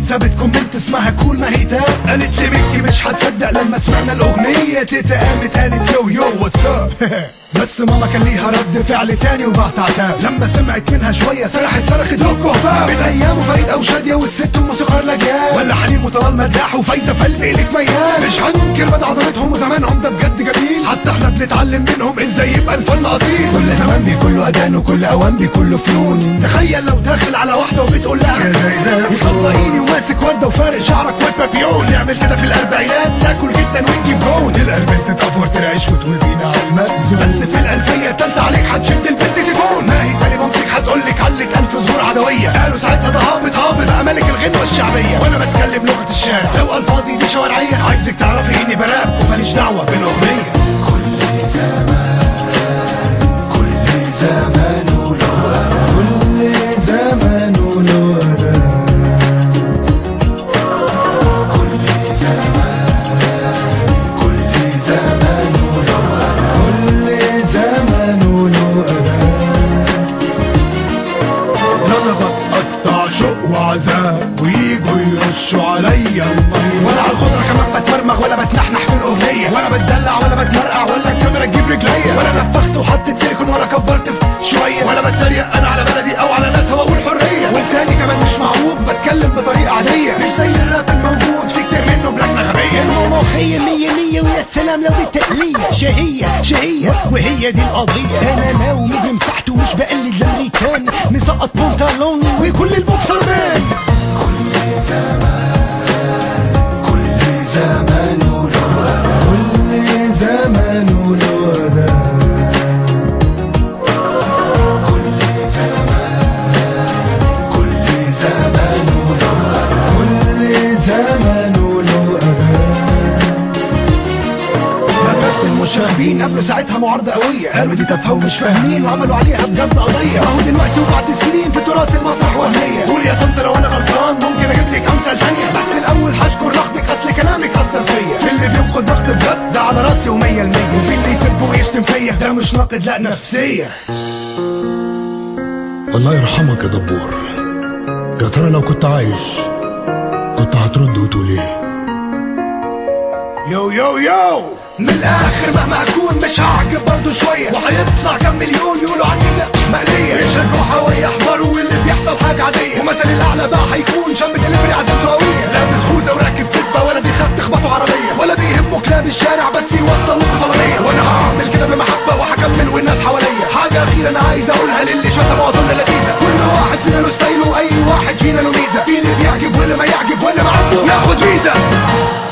سابت كومنت اسمها كول ما هي تاب قالت لي ميكي مش هتصدق لما سمعنا الاغنيه تيتا قامت قالت يو يو واتساب بس ماما كان ليها رد فعل تاني وبعت عتاب لما سمعت منها شويه سرحت صرخت فوق كهباب من ايام فريد او شاديه والست الموسيقار لجان ولا حليم وطلال مداح وفايزه في قلبي لك ميال مش هننكر مدى عظمتهم وزمانهم ده بجد جميل حتى احنا بنتعلم منهم ازاي يبقى الفن اصيل كل زمان بيكون له اذان وكل اوان بيكون له فنون تخيل لو داخل على واحده وبتقول لها يا زي ده وصدقيني وماسك ورده وفارق شعرك وبابيون نعمل كده في الاربعينات ناكل جدا ونجيب جون تلقى البنت تقفر ترعش وتقول بينا على المأذون بس في الالفيه التالتة عليك هتشد البنت سيفون ما هي زي مامتك هتقول لك علك الف زهور عدويه قالوا ساعتها ده هابط هابط بقى ملك الغنوه الشعبيه وانا بتكلم لغه الشارع لو الفاظي دي شوارعيه عايزك تعرفي اني براب وماليش دعوه بالاغنيه كل زمان كل زمان وله كل زمان وله كل زمان كل زمان وله كل زمان وله انا بتقطع شوق وعذاب ويجوا يرشوا عليا المية ولا على الخضرة كمان بتمرمغ ولا بتنحنح في الأغنية ولا بتدلع ولا بتمرقع ولا الكاميرا تجيب رجليا ولا نفخت وحطيت سيليكون ولا كبرت في شوية ولا بتريق أنا على بلدي أو على ناس هو أقول حرية ولساني كمان مش معوج بتكلم بطريقة عادية مش زي الراب الموجود في كتير منه بلكنة غبية مخية مية مية ويا سلام لو بالتقلية شهية شهية وهي دي القضية أنا لو مجرم تحت ومش بقلد الأمريكان مسقط بنطلوني وكل البوكسر مان كل زمان كل زمان وله كل زمان وله كل زمان كل زمان وله كل زمان وله مدرسة المشاغبين قبلوا ساعتها معارضة قوية قالوا دي تافهة ومش فاهمين وعملوا عليها بجد قضية اهو دلوقتي وبعد سنين في تراث المسرح وهمية قول يا طنط لو انا غلطان ممكن اجيب لك امثال تانية بس الاول هشكر نقدك اصل كلامك اثر فيا في اللي بينقد نقد بجد ده على راسي ومية المية وفي اللي يسب ويشتم فيا ده مش ناقد لا نفسية الله يرحمك يا دبور يا ترى لو كنت عايش كنت هترد وتقول ايه يو يو يو من الاخر مهما اكون مش هعجب برضه شويه وهيطلع كام مليون يقولوا عني لا مش مقليه يشجعوا ويحضروا واللي بيحصل حاجه عاديه ومثل الاعلى بقى هيكون شم دليفري عزيمته قويه لابس خوذه وراكب فيسبا ولا بيخاف تخبطوا عربيه ولا بيهمه كلاب الشارع بس يوصل لكم طلبيه وانا هعمل كده بمحبه وهكمل والناس حواليا حاجه اخيره انا عايز اقولها للي شتم واظن لذيذه كل واحد فينا له ستايله واي واحد فينا له ميزه في اللي بيعجب واللي ما يعجب واللي ما عنده ياخد فيزا